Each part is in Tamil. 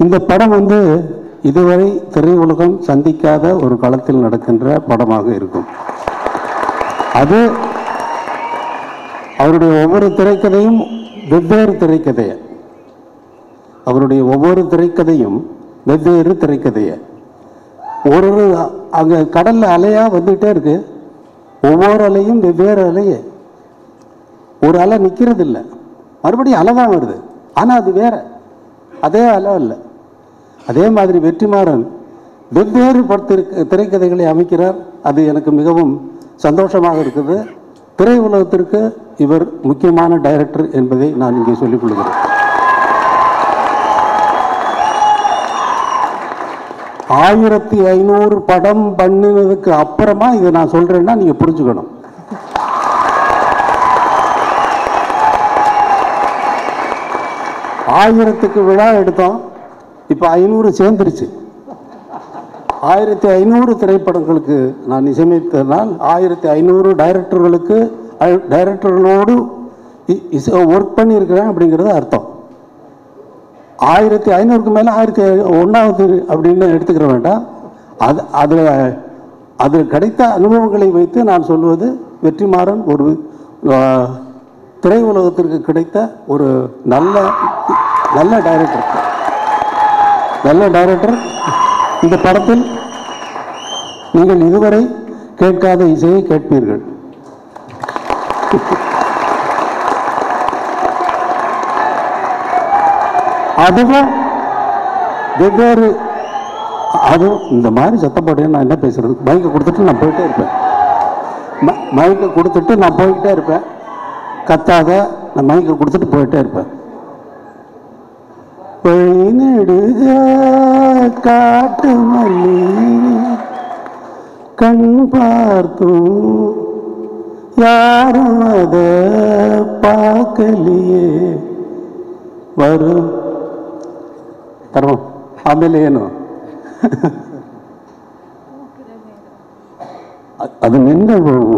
இந்த படம் வந்து இதுவரை திரையுலகம் சந்திக்காத ஒரு களத்தில் நடக்கின்ற படமாக இருக்கும் அது அவருடைய ஒவ்வொரு திரைக்கதையும் வெவ்வேறு திரைக்கதையை அவருடைய ஒவ்வொரு திரைக்கதையும் வெவ்வேறு திரைக்கதையை ஒரு ஒரு அங்கே கடல்ல அலையா வந்துகிட்டே இருக்கு ஒவ்வொரு அலையும் வெவ்வேறு அலையே ஒரு அலை நிற்கிறது இல்லை மறுபடியும் அலை தான் வருது ஆனால் அது வேற அதே அலை இல்லை அதே மாதிரி வெற்றிமாறன் வெவ்வேறு படத்திற்கு திரைக்கதைகளை அமைக்கிறார் அது எனக்கு மிகவும் சந்தோஷமாக இருக்குது திரை உலகத்திற்கு இவர் முக்கியமான டைரக்டர் என்பதை நான் இங்கே சொல்லிக் கொள்கிறேன் ஆயிரத்தி ஐநூறு படம் பண்ணினதுக்கு அப்புறமா இதை நான் சொல்றேன்னா நீங்க புரிஞ்சுக்கணும் ஆயிரத்துக்கு விழா எடுத்தோம் இப்போ ஐநூறு சேர்ந்துருச்சு ஆயிரத்தி ஐநூறு திரைப்படங்களுக்கு நான் இசையமைத்ததனால் ஆயிரத்தி ஐநூறு டைரக்டர்களுக்கு டைரக்டர்களோடு ஒர்க் பண்ணியிருக்கிறேன் அப்படிங்கிறது அர்த்தம் ஆயிரத்தி ஐநூறுக்கு மேலே ஆயிரத்தி ஒன்றாவது அப்படின்னு எடுத்துக்கிற வேண்டாம் அது அதில் அதில் கிடைத்த அனுபவங்களை வைத்து நான் சொல்வது வெற்றிமாறன் ஒரு ஆஹ், திரை உலகத்திற்கு கிடைத்த ஒரு நல்ல நல்ல டைரக்டர் நல்ல டைரக்டர் இந்த படத்தில் நீங்கள் இதுவரை கேட்காத இசையை கேட்பீர்கள் அதுவும் வெவ்வேறு அதுவும் இந்த மாதிரி சத்தம் போட்டே நான் என்ன பேசுறது மைக்கை கொடுத்துட்டு நான் போயிட்டே இருப்பேன் ம- மைக்கை கொடுத்துட்டு நான் போயிட்டே இருப்பேன் கத்தாத நான் மைக்கை கொடுத்துட்டு போயிட்டே இருப்பேன் வழி நெடுக காட்டு மல்லி கண் பார்த்தும் யாரும் அத பார்க்கலையே வரும் ತರ್ಮ ಆಮೇಲೆ ಏನು ಅ- ಅದು ನಿನ್ನೆ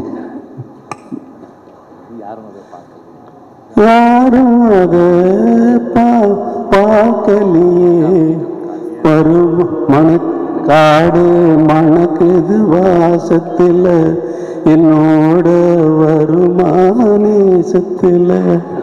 யாரும் அதை பா- பார்க்கலையே வரும் மணக்காடு மணக்குது வாசத்தில் என்னோட வருமானேசத்தில்